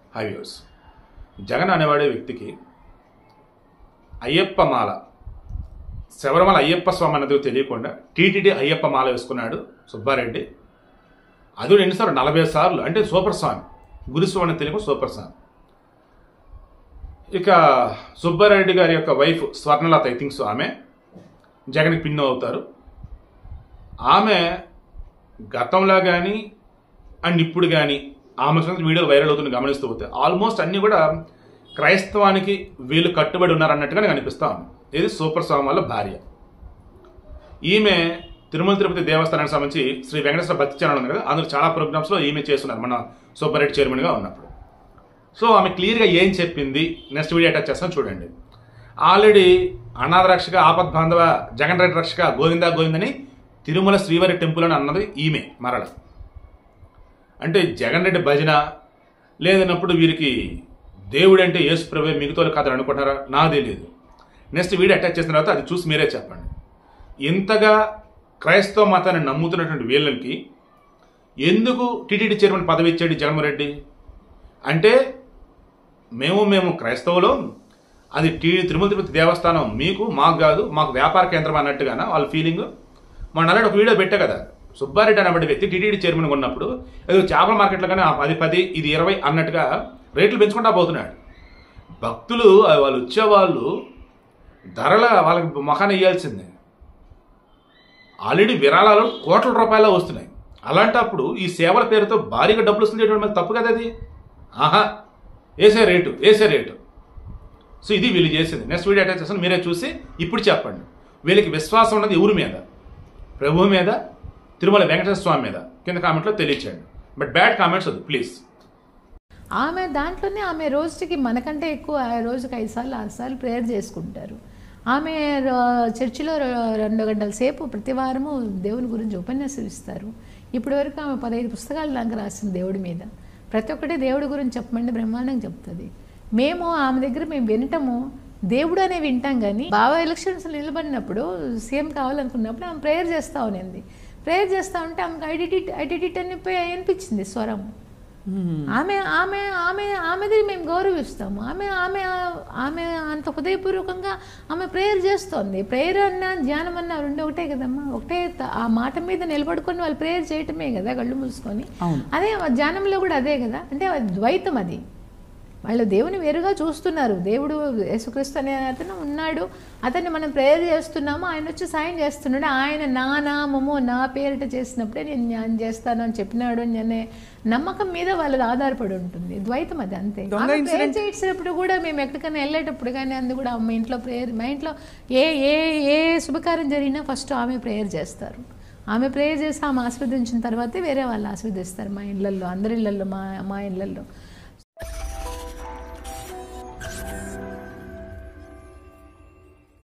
హైవ్యూస్ జగన్ అనేవాడే వ్యక్తికి అయ్యప్ప మాల శబరిమల అయ్యప్ప స్వామి అన్నది తెలియకుండా టీటీడీ అయ్యప్ప మాల వేసుకున్నాడు సుబ్బారెడ్డి అది కూడా ఎన్నిసార్లు నలభై సార్లు అంటే సూపర్ స్వామి గురుస్వామి అని తెలియక సూపర్ స్వామి ఇక సుబ్బారెడ్డి గారి యొక్క wife Swarnalatha I think so ఆమె జగన్కి పిన్ను అవుతారు ఆమె గతంలో కానీ అండ్ ఇప్పుడు కానీ ఆమె సొంత వీడియోలు వైరల్ అవుతుంది గమనిస్తూ పోతే ఆల్మోస్ట్ అన్నీ కూడా క్రైస్తవానికి వీళ్ళు కట్టుబడి ఉన్నారన్నట్టుగానే కనిపిస్తా ఉంది ఇది సూపర్ స్వామి వాళ్ళ భార్య ఈమె తిరుమల తిరుపతి దేవస్థానానికి సంబంధించి శ్రీ వెంకటేశ్వర భక్తి ఛానల్ ఉంది కదా అందులో చాలా ప్రోగ్రామ్స్లో ఈమె చేస్తున్నారు మన సూపర్ రెడ్డి చైర్మన్గా ఉన్నప్పుడు సో ఆమె క్లియర్గా ఏం చెప్పింది నెక్స్ట్ వీడియో అటాచ్ చేస్తాను చూడండి ఆల్రెడీ అనాథ రక్షక ఆపద్ బాంధవ జగన్ రెడ్డి రక్షక గోవిందా గోవిందని తిరుమల శ్రీవారి టెంపుల్ అని అన్నది ఈమె మరల అంటే జగన్ రెడ్డి భజన లేదన్నప్పుడు వీరికి దేవుడు అంటే యేసు ప్రభే మిగతా కథలు అనుకుంటున్నారా నాకు తెలియదు నెక్స్ట్ వీడియో అటాచ్ చేసిన తర్వాత అది చూసి మీరే చెప్పండి ఇంతగా క్రైస్తవ మతాన్ని నమ్ముతున్నటువంటి వీళ్ళకి ఎందుకు టీటీడీ చైర్మన్ పదవి ఇచ్చాడు ఈ జగన్మోహన్ రెడ్డి అంటే మేము మేము క్రైస్తవులు అది టీ తిరుమల తిరుపతి దేవస్థానం మీకు మాకు కాదు మాకు వ్యాపార కేంద్రం అన్నట్టుగాన వాళ్ళ ఫీలింగ్ మన అలాంటి ఒక వీడియో పెట్టా కదా సుబ్బారెడ్డి అనేటువంటి వ్యక్తి టీటీడీ చైర్మన్ ఉన్నప్పుడు ఏదో చేపల మార్కెట్లో కానీ అది పది ఇది ఇరవై అన్నట్టుగా రేట్లు పెంచుకుంటా పోతున్నాడు భక్తులు వాళ్ళు వచ్చేవాళ్ళు ధరల వాళ్ళకి మొఖాన్ని వేయాల్సిందే ఆల్రెడీ విరాళాలు కోట్ల రూపాయలు వస్తున్నాయి అలాంటప్పుడు ఈ సేవల పేరుతో భారీగా డబ్బులు వస్తుంది మీద తప్పు కదా అది ఆహా వేసే రేటు వేసే రేటు సో ఇది వీళ్ళు చేసింది నెక్స్ట్ వీడియో అటాచ్ చేస్తాను మీరే చూసి ఇప్పుడు చెప్పండి వీళ్ళకి విశ్వాసం ఉన్నది ఎవరి మీద ప్రభువు మీద తిరుమల వెంకటేశ్వర స్వామి మీద కింద కామెంట్లో తెలియచేయండి బట్ బ్యాడ్ కామెంట్స్ వద్దు ప్లీజ్ ఆమె దాంట్లోనే ఆమె రోజుకి మనకంటే ఎక్కువ ఆ రోజుకి ఐదు సార్లు ఆరు సార్లు ప్రేయర్ చేసుకుంటారు ఆమె ర- చర్చిలో ర- రెండు గంటల సేపు ప్రతి వారము దేవుని గురించి ఉపన్యాసం ఇస్తారు ఇప్పటి వరకు ఆమె పదహైదు పుస్తకాలు దాకా రాసింది దేవుడి మీద ప్రతి ఒక్కటి దేవుడి గురించి చెప్పమంటే బ్రహ్మాండంగా చెప్తుంది మేము ఆమె దగ్గర మేము వినటము దేవుడు అనే వింటాం కానీ బాబా ఎలక్షన్స్ నిలబడినప్పుడు సీఎం కావాలనుకున్నప్పుడు ఆమె ప్రేయర్ చేస్తా ఉన్నింది ప్రేయర్ చేస్తా ఉంటే ఆమెకు ఐడిటిట్ ఐడిటిట్ అని పోయి అనిపించింది స్వరం ఆమె ఆమె ఆమె ఆమెది మేము గౌరవిస్తాము ఆమె ఆమె ఆమె అంత హృదయపూర్వకంగా ఆమె ప్రేయర్ చేస్తోంది ప్రేయర్ అన్న ధ్యానం అన్న రెండు ఒకటే కదమ్మా ఒకటే త- ఆ మాట మీద నిలబడుకొని వాళ్ళు ప్రేయర్ చేయటమే కదా కళ్ళు మూసుకొని అవును. అదే ఆ ధ్యానంలో కూడా అదే కదా అంటే అది ద్వైతం అది వాళ్ళు దేవుని వేరుగా చూస్తున్నారు దేవుడు యేసుక్రీస్తు అనే అతను ఉన్నాడు అతన్ని మనం ప్రేయర్ చేస్తున్నాము ఆయన వచ్చి సాయం చేస్తున్నాడు ఆయన నా నామము నా పేరిట చేసినప్పుడే నేను జ్ఞానం చేస్తాను అని చెప్పినాడు అని అనే నమ్మకం మీద వాళ్ళది ఆధారపడి ఉంటుంది ద్వైతం అది అంతే దొంగ ఆమె incident- ప్రేయర్ చేసేటప్పుడు కూడా మేము ఎక్కడికైనా వెళ్ళేటప్పుడు కానీ అందు కూడా మా ఇంట్లో ప్రేయర్ మా ఇంట్లో ఏ ఏ ఏ శుభకార్యం జరిగినా ఫస్ట్ ఆమె ప్రేయర్ చేస్తారు ఆమె ప్రేయర్ చేసి ఆమె ఆస్వాదించిన తర్వాతే వేరే వాళ్ళు ఆస్వాదిస్తారు మా ఇళ్ళల్లో అందరి ఇళ్ళల్లో మా మా ఇళ్ళల్లో